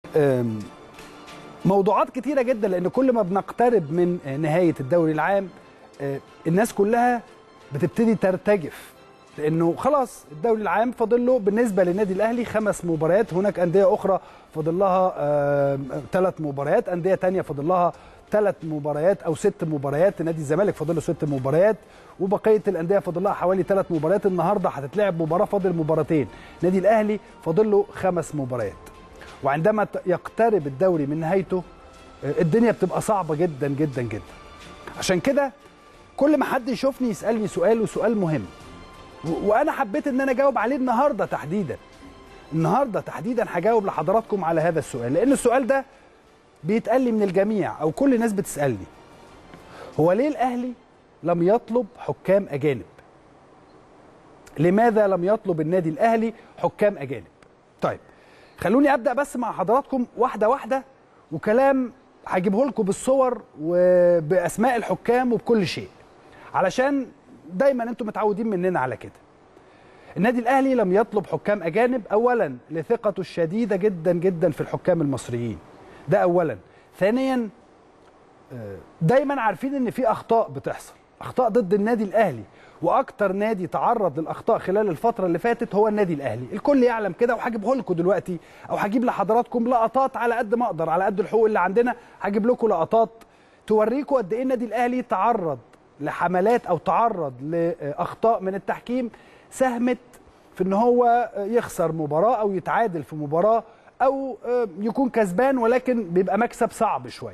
أم، موضوعات كتيره جدا لان كل ما بنقترب من آه، نهايه الدوري العام آه، الناس كلها بتبتدي ترتجف لانه خلاص الدوري العام فاضل له بالنسبه للنادي الاهلي خمس مباريات هناك انديه اخرى فاضل لها ثلاث مباريات انديه تانية فاضل لها ثلاث مباريات او ست مباريات نادي الزمالك فاضل له ست مباريات وبقيه الانديه فاضل لها حوالي ثلاث مباريات النهارده هتتلعب مباراه فاضل مباراتين نادي الاهلي فاضل له خمس مباريات وعندما ت- يقترب الدوري من نهايته آه، الدنيا بتبقى صعبه جدا جدا جدا عشان كده كل ما حد يشوفني يسالني سؤال وسؤال مهم و- وانا حبيت ان انا اجاوب عليه النهارده تحديدا النهارده تحديدا هجاوب لحضراتكم على هذا السؤال لان السؤال ده بيتقال لي من الجميع او كل الناس بتسالني هو ليه الاهلي لم يطلب حكام اجانب لماذا لم يطلب النادي الاهلي حكام اجانب طيب خلوني ابدا بس مع حضراتكم واحده واحده وكلام هجيبه لكم بالصور وباسماء الحكام وبكل شيء علشان دايما انتم متعودين مننا على كده النادي الاهلي لم يطلب حكام اجانب اولا لثقته الشديده جدا جدا في الحكام المصريين ده اولا ثانيا آه، دايما عارفين ان في اخطاء بتحصل اخطاء ضد النادي الاهلي واكتر نادي تعرض للاخطاء خلال الفتره اللي فاتت هو النادي الاهلي الكل يعلم كده وهجيبه لكم دلوقتي او هجيب لحضراتكم لقطات على قد ما اقدر على قد الحقوق اللي عندنا هجيب لكم لقطات توريكم قد ايه النادي الاهلي تعرض لحملات او تعرض لاخطاء من التحكيم ساهمت في ان هو يخسر مباراه او يتعادل في مباراه او يكون كسبان ولكن بيبقى مكسب صعب شويه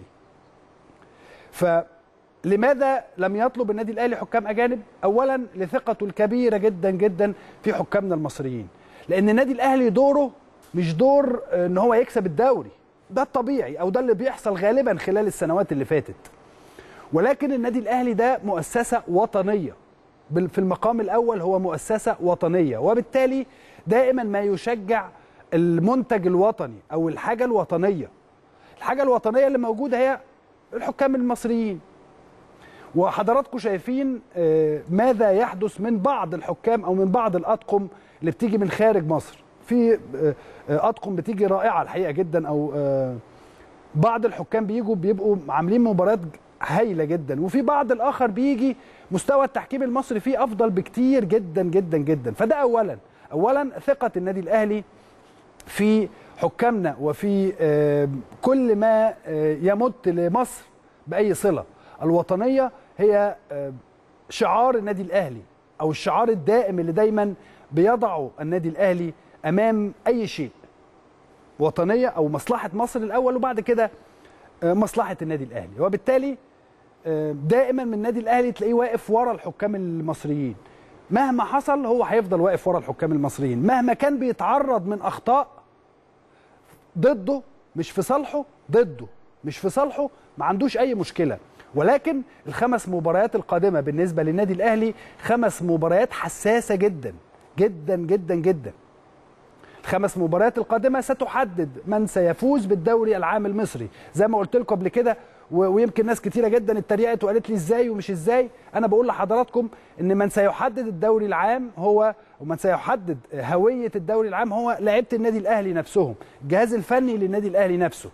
فلماذا لم يطلب النادي الاهلي حكام اجانب اولا لثقته الكبيره جدا جدا في حكامنا المصريين لان النادي الاهلي دوره مش دور ان هو يكسب الدوري ده الطبيعي او ده اللي بيحصل غالبا خلال السنوات اللي فاتت ولكن النادي الاهلي ده مؤسسه وطنيه بال- في المقام الاول هو مؤسسه وطنيه وبالتالي دائما ما يشجع المنتج الوطني او الحاجه الوطنيه الحاجه الوطنيه اللي موجوده هي الحكام المصريين وحضراتكم شايفين آه، ماذا يحدث من بعض الحكام او من بعض الاطقم اللي بتيجي من خارج مصر في آه، آه، اطقم بتيجي رائعه الحقيقه جدا او آه، بعض الحكام بيجوا بيبقوا عاملين مباريات هايله جدا وفي بعض الاخر بيجي مستوى التحكيم المصري فيه افضل بكتير جدا جدا جدا فده اولا اولا ثقه النادي الاهلي في حكامنا وفي آه، كل ما آه، يمت لمصر باي صله الوطنيه هي آه، شعار النادي الاهلي او الشعار الدائم اللي دايما بيضعه النادي الاهلي امام اي شيء وطنيه او مصلحه مصر الاول وبعد كده آه، مصلحه النادي الاهلي وبالتالي آه، دائما من النادي الاهلي تلاقيه واقف ورا الحكام المصريين مهما حصل هو هيفضل واقف ورا الحكام المصريين مهما كان بيتعرض من اخطاء ضده مش في صالحه ضده مش في صالحه ما عندوش اي مشكله ولكن الخمس مباريات القادمه بالنسبه للنادي الاهلي خمس مباريات حساسه جدا جدا جدا جدا الخمس مباريات القادمه ستحدد من سيفوز بالدوري العام المصري زي ما قلت لكم قبل كده و- ويمكن ناس كتيره جدا اتريقت وقالت لي ازاي ومش ازاي انا بقول لحضراتكم ان من سيحدد الدوري العام هو ومن سيحدد هويه الدوري العام هو لعيبه النادي الاهلي نفسهم الجهاز الفني للنادي الاهلي نفسه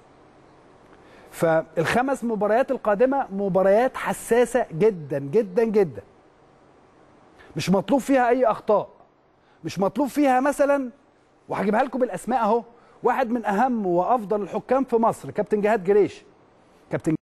فالخمس مباريات القادمه مباريات حساسه جدا جدا جدا مش مطلوب فيها اي اخطاء مش مطلوب فيها مثلا وهجيبها لكم بالاسماء اهو واحد من اهم وافضل الحكام في مصر كابتن جهاد جريش